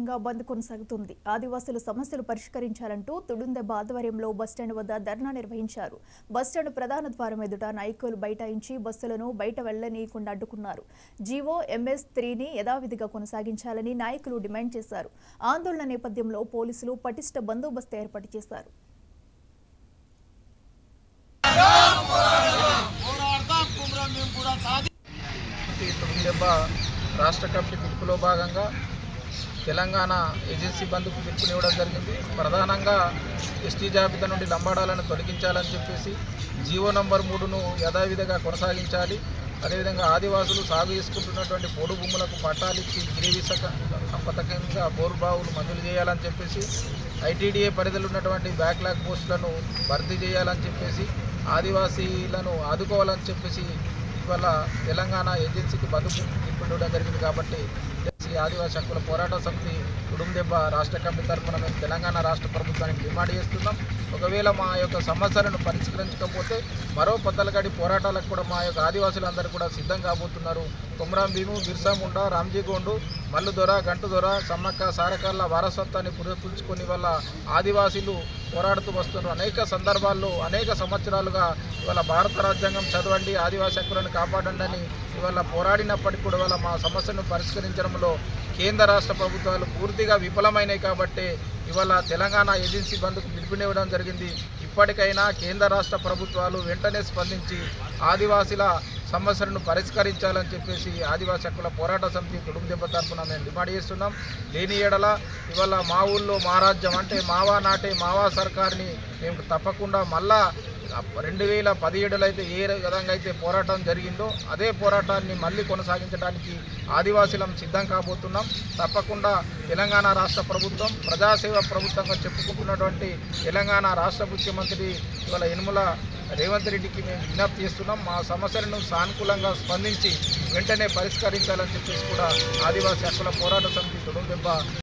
వ్యాప్తంగా బంద్ కొనసాగుతుంది ఆదివాసుల సమస్యలు పరిష్కరించాలంటూ తుడుందెబ్బ ఆధ్వర్యంలో బస్టాండ్ వద్ద ధర్నా నిర్వహించారు బస్టాండ్ ప్రధాన ద్వారం ఎదుట నాయకులు బైఠాయించి బస్సులను బయట వెళ్లనీయకుండా అడ్డుకున్నారు జీవో ఎంఎస్ త్రీని యథావిధిగా కొనసాగించాలని నాయకులు డిమాండ్ చేశారు ఆందోళన నేపథ్యంలో పోలీసులు పటిష్ట బందోబస్తు ఏర్పాటు చేశారు దెబ్బ రాష్ట్ర కమిటీ పిలుపులో భాగంగా తెలంగాణ ఏజెన్సీ బంద్కు పిలుపునివ్వడం జరిగింది ప్రధానంగా ఎస్టీ జాబితా నుండి లంబాడాలను తొలగించాలని చెప్పేసి జీవో నంబర్ మూడును యథావిధిగా కొనసాగించాలి అదేవిధంగా ఆదివాసులు సాగు చేసుకుంటున్నటువంటి పోడు భూములకు పట్టాలిచ్చి గిరివిసక పథకంగా బోరు బావులు మంజూరు చేయాలని చెప్పేసి ఐటీడీఏ పరిధిలో ఉన్నటువంటి బ్యాక్లాగ్ పోస్టులను భర్తీ చేయాలని చెప్పేసి ఆదివాసీలను ఆదుకోవాలని చెప్పేసి ఇవాళ తెలంగాణ ఏజెన్సీకి బదులు ఇవ్వడం జరిగింది కాబట్టి ఈ ఆదివాసీ హక్కుల పోరాట సమితి కుటుంబెబ్బ రాష్ట్ర కమిటీ తరఫున మేము తెలంగాణ రాష్ట్ర ప్రభుత్వానికి డిమాండ్ చేస్తున్నాం ఒకవేళ మా యొక్క సమస్యలను పరిష్కరించకపోతే మరో పొత్తలగడి పోరాటాలకు కూడా మా యొక్క ఆదివాసులందరూ కూడా సిద్ధం కాబోతున్నారు కుమరాం భీము బిర్సా ముండా రామ్జీ గోండు మల్లు దొర గంటు దొర సమ్మక్క సారకర్ల వారసత్వాన్ని పురపుల్చుకొని వల్ల ఆదివాసీలు పోరాడుతూ వస్తున్నారు అనేక సందర్భాల్లో అనేక సంవత్సరాలుగా ఇవాళ భారత రాజ్యాంగం చదవండి ఆదివాసీ హక్కులను కాపాడండి అని ఇవాళ పోరాడినప్పటికీ కూడా ఇవాళ మా సమస్యను పరిష్కరించడంలో కేంద్ర రాష్ట్ర ప్రభుత్వాలు పూర్తిగా విఫలమైనాయి కాబట్టి ఇవాళ తెలంగాణ ఏజెన్సీ బంద్కు పిలుపునివ్వడం జరిగింది ఇప్పటికైనా కేంద్ర రాష్ట్ర ప్రభుత్వాలు వెంటనే స్పందించి ఆదివాసీల సమస్యలను పరిష్కరించాలని చెప్పేసి ఆదివాసీ హక్కుల పోరాట సమితి కుటుంబ దెబ్బ తరఫున మేము డిమాండ్ చేస్తున్నాం లేని ఏడల ఇవాళ మా ఊళ్ళో మా రాజ్యం అంటే మావా నాటే మావా సర్కార్ని మేము తప్పకుండా మళ్ళా రెండు వేల పదిహేడులో అయితే ఏ విధంగా అయితే పోరాటం జరిగిందో అదే పోరాటాన్ని మళ్ళీ కొనసాగించడానికి ఆదివాసీలం సిద్ధం కాబోతున్నాం తప్పకుండా తెలంగాణ రాష్ట్ర ప్రభుత్వం ప్రజాసేవ ప్రభుత్వంగా చెప్పుకుంటున్నటువంటి తెలంగాణ రాష్ట్ర ముఖ్యమంత్రి ఇవాళ యనుమల రేవంత్ రెడ్డికి మేము విజ్ఞప్తి చేస్తున్నాం మా సమస్యలను సానుకూలంగా స్పందించి వెంటనే పరిష్కరించాలని చెప్పేసి కూడా ఆదివాసీ హక్కుల పోరాట సమితి తొడుందెబ్బ